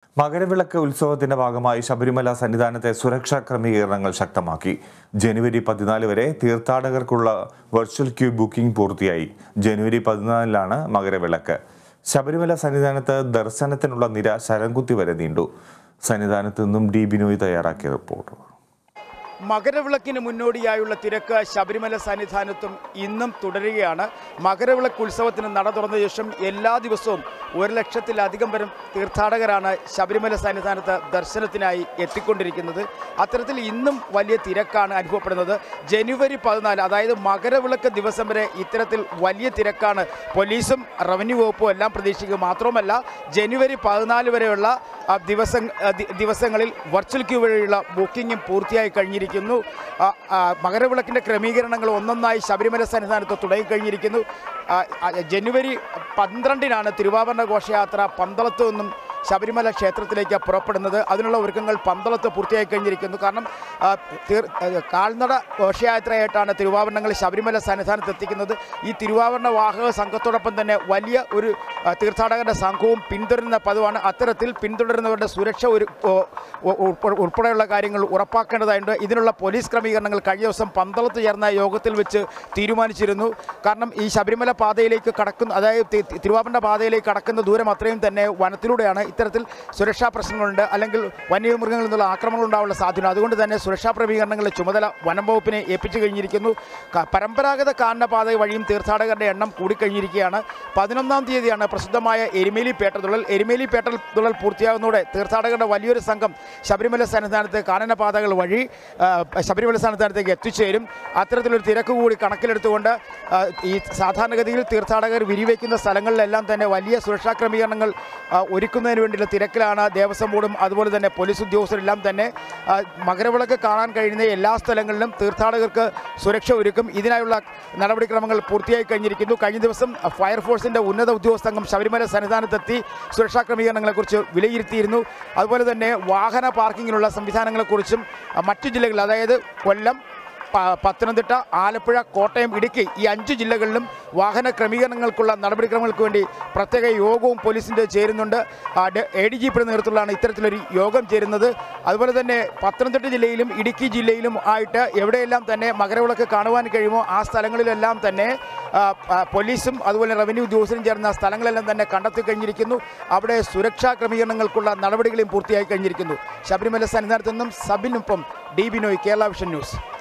മകരവിളക്ക് ഉത്സവത്തിന്റെ ഭാഗമായി ശബരിമല സന്നിധാനത്തെ സുരക്ഷാ ക്രമീകരണങ്ങൾ ശക്തമാക്കി ജനുവരി പതിനാല് വരെ തീർത്ഥാടകർക്കുള്ള വെർച്വൽ ക്യൂ ബുക്കിംഗ് പൂർത്തിയായി ജനുവരി പതിനാലിലാണ് മകരവിളക്ക് ശബരിമല സന്നിധാനത്ത് ദർശനത്തിനുള്ള നിര ശരംകുത്തി വരെ നീണ്ടു സന്നിധാനത്ത് നിന്നും ഡി ബിനോയ് തയ്യാറാക്കിയ റിപ്പോർട്ട് മകരവിളക്കിന് മുന്നോടിയായുള്ള തിരക്ക് ശബരിമല സന്നിധാനത്തും ഇന്നും തുടരുകയാണ് മകരവിളക്ക് ഉത്സവത്തിന് നട തുറന്ന ശേഷം എല്ലാ ദിവസവും ഒരു ലക്ഷത്തിലധികം വരും തീർത്ഥാടകരാണ് ശബരിമല സന്നിധാനത്ത് ദർശനത്തിനായി എത്തിക്കൊണ്ടിരിക്കുന്നത് അത്തരത്തിൽ ഇന്നും വലിയ തിരക്കാണ് അനുഭവപ്പെടുന്നത് ജനുവരി പതിനാല് അതായത് മകരവിളക്ക് ദിവസം വരെ ഇത്തരത്തിൽ വലിയ തിരക്കാണ് പോലീസും റവന്യൂ വകുപ്പും എല്ലാം പ്രതീക്ഷിക്കുക മാത്രമല്ല ജനുവരി പതിനാല് വരെയുള്ള ആ, ദിവസം ആ, ദി- ദിവസങ്ങളിൽ വെർച്വൽ ക്യൂ വഴിയുള്ള ബുക്കിംഗും പൂർത്തിയായി കഴിഞ്ഞിരിക്കുന്നു ആ, ആ, മകരവിളക്കിൻ്റെ ക്രമീകരണങ്ങൾ ഒന്നൊന്നായി ശബരിമല സന്നിധാനത്ത് തുടങ്ങിക്കഴിഞ്ഞിരിക്കുന്നു ആ, ആ, ജനുവരി പന്ത്രണ്ടിനാണ് തിരുവാഭരണ ഘോഷയാത്ര പന്തളത്ത് നിന്നും ശബരിമല ക്ഷേത്രത്തിലേക്ക് പുറപ്പെടുന്നത് അതിനുള്ള ഒരുക്കങ്ങൾ പന്തളത്ത് പൂർത്തിയായി കഴിഞ്ഞിരിക്കുന്നു കാരണം ആ, തീർ ആ, കാൽനട ഘോഷയാത്രയായിട്ടാണ് തിരുവാഭരണങ്ങൾ ശബരിമല സന്നിധാനത്ത് എത്തിക്കുന്നത് ഈ തിരുവാഭരണ വാഹക സംഘത്തോടൊപ്പം തന്നെ വലിയ ഒരു ആ, തീർത്ഥാടകരുടെ സംഘവും പിന്തുടരുന്ന പതിവാണ് അത്തരത്തിൽ പിന്തുടരുന്നവരുടെ സുരക്ഷ ഒരു ഓ, ഓ, ഉൾപ്പെ- ഉൾപ്പെടെയുള്ള കാര്യങ്ങൾ ഉറപ്പാക്കേണ്ടതായിട്ടുണ്ട് ഇതിനുള്ള പോലീസ് ക്രമീകരണങ്ങൾ കഴിഞ്ഞ ദിവസം പന്തളത്ത് ചേർന്ന യോഗത്തിൽ വെച്ച് തീരുമാനിച്ചിരുന്നു കാരണം ഈ ശബരിമല പാതയിലേക്ക് കടക്കുന്ന അതായത് തി- തി- തിരുവാഭരണ പാതയിലേക്ക് കടക്കുന്ന ദൂരം അത്രയും തന്നെ വനത്തിലൂടെയാണ് ഇത്തരത്തിൽ സുരക്ഷാ പ്രശ്നങ്ങളുണ്ട് അല്ലെങ്കിൽ വന്യമൃഗങ്ങളിൽ നിന്നുള്ള ആക്രമണങ്ങൾ ഉണ്ടാവാനുള്ള സാധ്യത അതുകൊണ്ട് തന്നെ സുരക്ഷാ ക്രമീകരണങ്ങളുടെ ചുമതല വനം വകുപ്പിനെ ഏൽപ്പിച്ചു കഴിഞ്ഞിരിക്കുന്നു ക- പരമ്പരാഗത കാനനപാത വഴിയും തീർത്ഥാടകരുടെ എണ്ണം കൂടിക്കഴിഞ്ഞിരിക്കുകയാണ് പതിനൊന്നാം തീയതിയാണ് പ്രസിദ്ധമായ എരുമേലി പേട്ട തുള്ളൽ എരുമേലി പേട്ട തുള്ളൽ പൂർത്തിയാകുന്നതോടെ തീർത്ഥാടകരുടെ വലിയൊരു സംഘം ശബരിമല സന്നിധാനത്ത് കാനനപാതകൾ വഴി ആ, ശബരിമല സന്നിധാനത്തേക്ക് എത്തിച്ചേരും അത്തരത്തിലൊരു തിരക്ക് കൂടി കണക്കിലെടുത്തുകൊണ്ട് ആ, ഈ സാധാരണഗതിയിൽ തീർത്ഥാടകർ വിരിവയ്ക്കുന്ന സ്ഥലങ്ങളിലെല്ലാം തന്നെ വലിയ സുരക്ഷാ ക്രമീകരണങ്ങൾ ആ, ഒരുക്കുന്നതിന് വേണ്ടിയുള്ള തിരക്കിലാണ് ദേവസ്വം ബോർഡും അതുപോലെ തന്നെ പോലീസ് ഉദ്യോഗസ്ഥരെല്ലാം തന്നെ ആ, മകരവിളക്ക് കാണാൻ കഴിയുന്ന എല്ലാ സ്ഥലങ്ങളിലും തീർത്ഥാടകർക്ക് സുരക്ഷ ഒരുക്കും ഇതിനായുള്ള നടപടിക്രമങ്ങൾ പൂർത്തിയായി കഴിഞ്ഞിരിക്കുന്നു കഴിഞ്ഞ ദിവസം ഫയർഫോഴ്സിന്റെ ഉന്നത ഉദ്യോഗസ്ഥംഗം ശബരിമല സന്നിധാനത്തെത്തി സുരക്ഷാ ക്രമീകരണങ്ങളെക്കുറിച്ച് വിലയിരുത്തിയിരുന്നു അതുപോലെ തന്നെ വാഹന പാർക്കിങ്ങിനുള്ള സംവിധാനങ്ങളെക്കുറിച്ചും ആ, മറ്റു ജില്ലകളിൽ അതായത് കൊല്ലം പ- പത്തനംതിട്ട ആലപ്പുഴ കോട്ടയം ഇടുക്കി ഈ അഞ്ച് ജില്ലകളിലും വാഹന ക്രമീകരണങ്ങൾക്കുള്ള നടപടിക്രമങ്ങൾക്ക് വേണ്ടി പ്രത്യേക യോഗവും പോലീസിൻ്റെ ചേരുന്നുണ്ട് എ ഡി ജി പിയുടെ നേതൃത്വത്തിലാണ് ഇത്തരത്തിലൊരു യോഗം ചേരുന്നത് അതുപോലെ തന്നെ പത്തനംതിട്ട ജില്ലയിലും ഇടുക്കി ജില്ലയിലും ആയിട്ട് എവിടെയെല്ലാം തന്നെ മകരവിളക്ക് കാണുവാൻ കഴിയുമോ ആ സ്ഥലങ്ങളിലെല്ലാം തന്നെ ആ, ആ, പോലീസും അതുപോലെ റവന്യൂ ഉദ്യോഗസ്ഥരും ചേർന്ന സ്ഥലങ്ങളെല്ലാം തന്നെ കണ്ടെത്തി കഴിഞ്ഞിരിക്കുന്നു അവിടെ സുരക്ഷാ ക്രമീകരണങ്ങൾക്കുള്ള നടപടികളും പൂർത്തിയായി കഴിഞ്ഞിരിക്കുന്നു ശബരിമല സന്നിധാനത്ത് നിന്നും സബിനൊപ്പം D Binoy Kerala Vision news